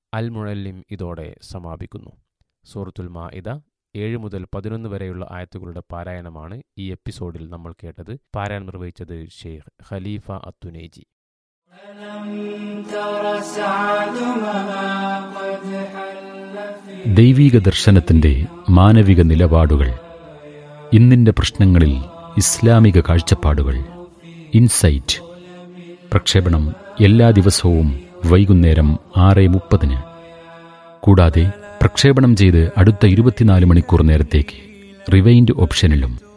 അൽ മുഴല്ലിം ഇതോടെ സമാപിക്കുന്നു സൂറത്തുൽ മാഇദ ഏഴ് മുതൽ പതിനൊന്ന് വരെയുള്ള ആയത്തുകളുടെ പാരായണമാണ് ഈ എപ്പിസോഡിൽ നമ്മൾ കേട്ടത് പാരായണം നിർവഹിച്ചത് ഷെയ്ഖ് ഖലീഫ അത്തുനേജി ദൈവീക ദർശനത്തിന്റെ മാനവിക നിലപാടുകൾ ഇന്നിന്റെ പ്രശ്നങ്ങളിൽ ഇസ്ലാമിക കാഴ്ചപ്പാടുകൾ ഇൻസൈറ്റ് പ്രക്ഷേപണം എല്ലാ ദിവസവും വൈകുന്നേരം ആറ് മുപ്പതിന് കൂടാതെ പ്രക്ഷേപണം ചെയ്ത് അടുത്ത ഇരുപത്തിനാല് മണിക്കൂർ നേരത്തേക്ക് റിവൈൻഡ് ഓപ്ഷനിലും